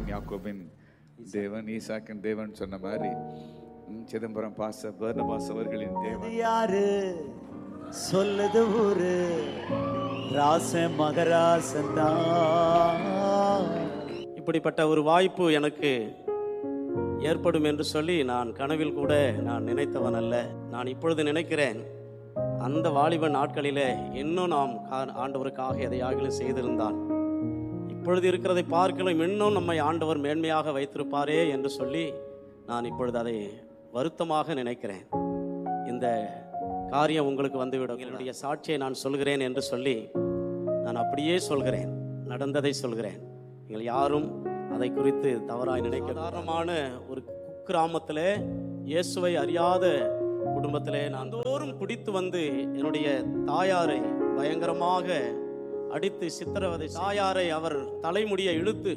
யாக்கோபின் தேவன் ஈசாக்கின் தேவன் சொன்ன மாதிரி ம், சிதம்பரம் பாச பர்னபாஸ் அவர்களின் தேவன் இது யாரு சொல்லுது ஊரு ராசன் மகராசன் தான் இப்படிப்பட்ட ஒரு வாய்ப்பு எனக்கு ஏற்படும் என்று சொல்லி நான் கனவில் கூட நான் நினைத்தவன் அல்ல நான் இப்பொழுது நினைக்கிறேன் அந்த வாலிப நாட்களிலே இன்னும் நாம் கா- ஆண்டவருக்காக எதையாகிலும் செய்திருந்தான் இப்பொழுது இருக்கிறதை பார்க்கலாம் இன்னும் நம்மை ஆண்டவர் மேன்மையாக வைத்திருப்பாரே என்று சொல்லி நான் இப்பொழுது அதை வருத்தமாக நினைக்கிறேன் இந்த காரியம் உங்களுக்கு வந்துவிடும் என்னுடைய சாட்சியை நான் சொல்கிறேன் என்று சொல்லி நான் அப்படியே சொல்கிறேன் நடந்ததை சொல்கிறேன் நீங்கள் யாரும் அதை குறித்து தவறாய் நினைக்க சாதாரணமான ஒரு குக்கிராமத்திலே இயேசுவை அறியாத குடும்பத்திலே நான் தோறும் குடித்து வந்து என்னுடைய தாயாரை பயங்கரமாக அடித்து சித்திரவதை தாயாரை அவர் தலைமுடியை இழுத்து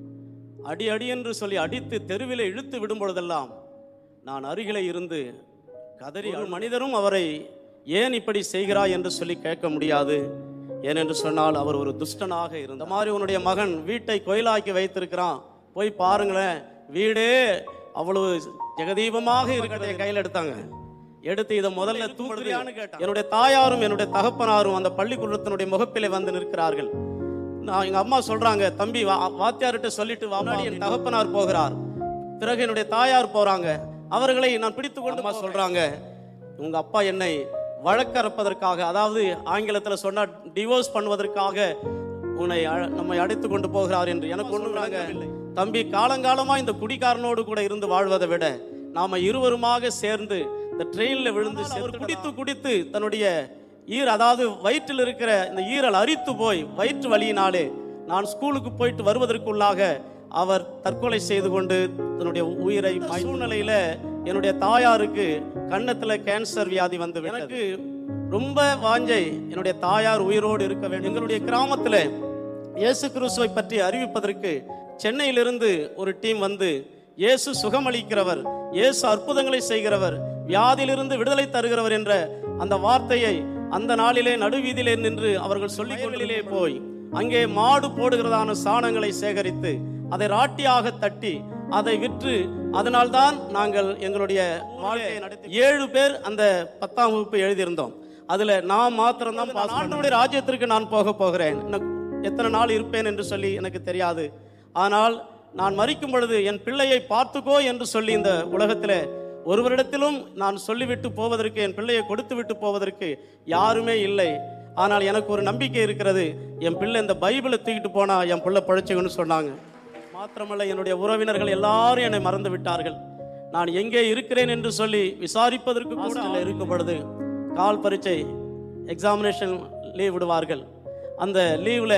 அடி அடி என்று சொல்லி அடித்து தெருவிலே இழுத்து விடும் பொழுதெல்லாம் நான் அருகிலே இருந்து கதறி ஒரு மனிதரும் அவரை ஏன் இப்படி செய்கிறாய் என்று சொல்லி கேட்க முடியாது ஏனென்று சொன்னால் அவர் ஒரு துஷ்டனாக இருந்த மாதிரி உன்னுடைய மகன் வீட்டை கோயிலாக்கி வைத்திருக்கிறான் போய் பாருங்களேன் வீடே அவ்வளவு ஜெகதீபமாக இருக்கிறதை கையில் எடுத்தாங்க எடுத்து இதை முதல்ல தூக்குறியான்னு கேட்டான் என்னுடைய தாயாரும் என்னுடைய தகப்பனாரும் அந்த பள்ளிக்கூடத்தினுடைய முகப்பிலே வந்து நிற்கிறார்கள் நான் எங்க அம்மா சொல்றாங்க தம்பி வா வாத்தியார்கிட்ட சொல்லிட்டு வா முன்னாடி என் தகப்பனார் போகிறார் பிறகு என்னுடைய தாயார் போறாங்க அவர்களை நான் பிடித்து கொண்டு அம்மா சொல்றாங்க உங்க அப்பா என்னை வழக்கறப்பதற்காக அதாவது ஆங்கிலத்துல சொன்னா டிவோர்ஸ் பண்ணுவதற்காக உன்னை அழ- நம்மை அழைத்து கொண்டு போகிறார் என்று எனக்கு ஒண்ணு தம்பி காலங்காலமா இந்த குடிகாரனோடு கூட இருந்து வாழ்வதை விட நாம இருவருமாக சேர்ந்து இந்த ட்ரெயின்ல விழுந்து அவர் குடித்து குடித்து தன்னுடைய ஈர அதாவது வயிற்றில் இருக்கிற இந்த ஈரல் அரித்து போய் வயிற்று வலியினாலே நான் ஸ்கூலுக்கு போயிட்டு வருவதற்குள்ளாக அவர் தற்கொலை செய்து கொண்டு தன்னுடைய உயிரை சூழ்நிலையில என்னுடைய தாயாருக்கு கன்னத்துல கேன்சர் வியாதி வந்து எனக்கு ரொம்ப வாஞ்சை என்னுடைய தாயார் உயிரோடு இருக்க வேண்டும் எங்களுடைய கிராமத்துல இயேசு கிறிஸ்துவை பற்றி அறிவிப்பதற்கு சென்னையிலிருந்து ஒரு டீம் வந்து இயேசு சுகமளிக்கிறவர் இயேசு அற்புதங்களை செய்கிறவர் வியாதியிலிருந்து விடுதலை தருகிறவர் என்ற அந்த வார்த்தையை அந்த நாளிலே நடுவீதியிலே நின்று அவர்கள் சொல்லிக்கொண்டிலே போய் அங்கே மாடு போடுகிறதான சாணங்களை சேகரித்து அதை ராட்டியாக தட்டி அதை விற்று அதனால்தான் நாங்கள் எங்களுடைய வாழ்க்கையை நடத்தி ஏழு பேர் அந்த பத்தாம் வகுப்பு எழுதியிருந்தோம் அதுல நான் மாத்திரம் தான் ஆண்டவருடைய ராஜ்யத்திற்கு நான் போக போகிறேன் இன்னும் எத்தனை நாள் இருப்பேன் என்று சொல்லி எனக்கு தெரியாது ஆனால் நான் மறிக்கும் பொழுது என் பிள்ளையை பார்த்துக்கோ என்று சொல்லி இந்த உலகத்திலே ஒருவரிடத்திலும் நான் சொல்லிவிட்டு போவதற்கு என் பிள்ளையை கொடுத்து விட்டு போவதற்கு யாருமே இல்லை ஆனால் எனக்கு ஒரு நம்பிக்கை இருக்கிறது என் பிள்ளை இந்த பைபிளை தூக்கிட்டு போனா என் பிள்ளை பழிச்சுக்கன்னு சொன்னாங்க மாத்திரமல்ல என்னுடைய உறவினர்கள் எல்லாரும் என்னை மறந்து விட்டார்கள் நான் எங்கே இருக்கிறேன் என்று சொல்லி விசாரிப்பதற்கு கூட இருக்கும் பொழுது கால் பரீட்சை எக்ஸாமினேஷன் லீவ் விடுவார்கள் அந்த லீவில்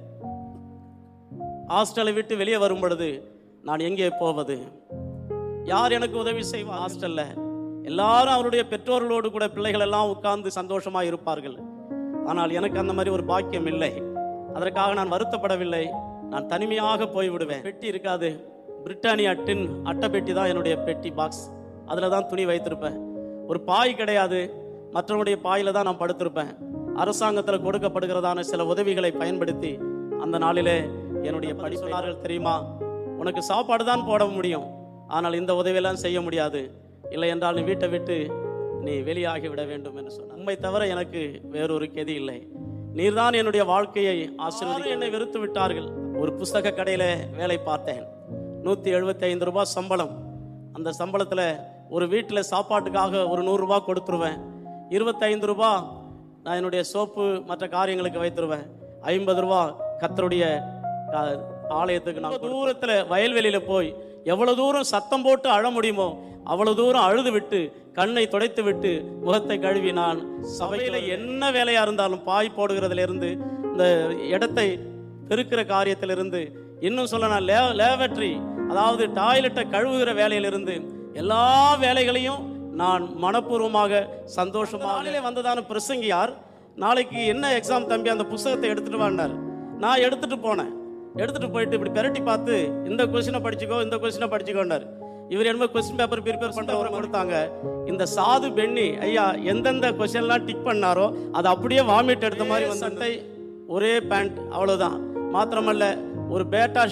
ஹாஸ்டலை விட்டு வெளியே வரும் பொழுது நான் எங்கே போவது யார் எனக்கு உதவி செய்வா ஹாஸ்டல்ல எல்லாரும் அவருடைய பெற்றோர்களோடு கூட பிள்ளைகள் எல்லாம் உட்கார்ந்து சந்தோஷமா இருப்பார்கள் ஆனால் எனக்கு அந்த மாதிரி ஒரு பாக்கியம் இல்லை அதற்காக நான் வருத்தப்படவில்லை நான் தனிமையாக போய் விடுவேன் பெட்டி இருக்காது பிரிட்டானியா டின் அட்டை பெட்டி தான் என்னுடைய பெட்டி பாக்ஸ் அதில் தான் துணி வைத்திருப்பேன் ஒரு பாய் கிடையாது மற்றவருடைய பாயில தான் நான் படுத்திருப்பேன் அரசாங்கத்தில் கொடுக்கப்படுகிறதான சில உதவிகளை பயன்படுத்தி அந்த நாளிலே என்னுடைய படி சொன்னார்கள் தெரியுமா உனக்கு சாப்பாடு தான் போட முடியும் ஆனால் இந்த உதவியெல்லாம் செய்ய முடியாது இல்லை என்றால் நீ வீட்டை விட்டு நீ வெளியாகி விட வேண்டும் என்று சொன்னார் உண்மை தவிர எனக்கு வேறொரு கெதி இல்லை நீர்தான் என்னுடைய வாழ்க்கையை ஆசீர்வதி என்னை வெறுத்து விட்டார்கள் ஒரு புஸ்தக கடையில வேலை பார்த்தேன் நூத்தி எழுபத்தி ஐந்து ரூபாய் சம்பளம் அந்த சம்பளத்துல ஒரு வீட்டில் சாப்பாட்டுக்காக ஒரு நூறு ரூபாய் கொடுத்துருவேன் இருபத்தைந்து ரூபாய் நான் என்னுடைய சோப்பு மற்ற காரியங்களுக்கு வைத்துருவேன் ஐம்பது ரூபா கத்தருடைய கா- ஆலயத்துக்கு நான் தூரத்துல வயல்வெளியில போய் எவ்வளவு தூரம் சத்தம் போட்டு அழ முடியுமோ அவ்வளவு தூரம் அழுது விட்டு கண்ணை துடைத்து விட்டு முகத்தை கழுவி நான் சபையில என்ன வேலையா இருந்தாலும் பாய் போடுகிறதுல இருந்து இந்த இடத்தை பெருக்கிற காரியத்திலிருந்து இன்னும் சொல்ல நான் லே லேவட்ரி அதாவது டாய்லெட்டை கழுவுகிற வேலையிலிருந்து எல்லா வேலைகளையும் நான் மனப்பூர்வமாக சந்தோஷமாக வந்ததான பிரசங்கியார் நாளைக்கு என்ன எக்ஸாம் தம்பி அந்த புஸ்தகத்தை எடுத்துட்டு வாண்டார் நான் எடுத்துட்டு போனேன் எடுத்துட்டு போயிட்டு இப்படி பெரட்டி பார்த்து இந்த கொஸ்டினை படிச்சுக்கோ இந்த கொஸ்டினை படிச்சுக்கோண்டார் இவர் என்னமோ கொஸ்டின் பேப்பர் ப்ரிப்பேர் பண்றவரை கொடுத்தாங்க இந்த சாது பெண்ணி ஐயா எந்தெந்த கொஸ்டின்லாம் டிக் பண்ணாரோ அது அப்படியே வாமிட் எடுத்த மாதிரி வந்து சட்டை ஒரே பேண்ட் அவ்வளவுதான் மாத்திரமல்ல ஒரு பேட்டா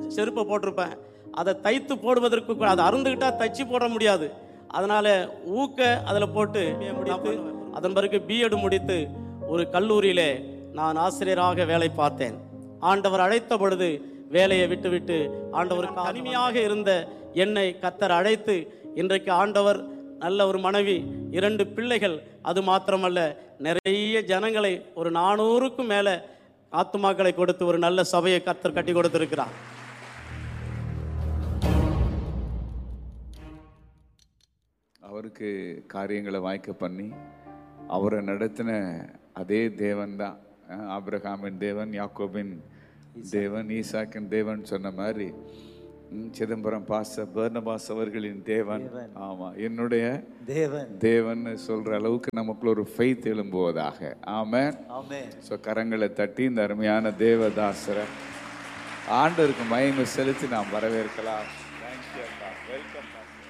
செருப்பை போட்டிருப்பேன் அதை தைத்து போடுவதற்கு கூட அதை அருந்துக்கிட்டா தைச்சு போட முடியாது அதனால ஊக்க அதில் போட்டு முடித்து அதன் பிறகு பிஎட் முடித்து ஒரு கல்லூரியிலே நான் ஆசிரியராக வேலை பார்த்தேன் ஆண்டவர் அழைத்த பொழுது வேலையை விட்டுவிட்டு ஆண்டவருக்கு தனிமையாக இருந்த என்னை கத்தர் அழைத்து இன்றைக்கு ஆண்டவர் நல்ல ஒரு மனைவி இரண்டு பிள்ளைகள் அது மாத்திரமல்ல நிறைய ஜனங்களை ஒரு நானூறுக்கும் மேலே ஆத்துமாக்களை கொடுத்து ஒரு நல்ல சபையை கத்தர் கட்டி கொடுத்திருக்கிறார் அவருக்கு காரியங்களை வாய்க்க பண்ணி அவரை நடத்தின அதே தேவன் தான் ஆபிரகாமின் தேவன் யாக்கோபின் தேவன் ஈசாக்கின் தேவன் சொன்ன மாதிரி ம், சிதம்பரம் பாச பர்னபாஸ் அவர்களின் தேவன் ஆமா என்னுடைய தேவன் தேவன் சொல்ற அளவுக்கு நமக்குள்ள ஒரு ஃபெய்த் எழும்புவதாக ஆமென் ஆமென் ஸோ கரங்களை தட்டி இந்த அருமையான தேவதாசரை ஆண்டவருக்கு மயமை செலுத்தி நாம் வரவேற்கலாம் வெல்கம்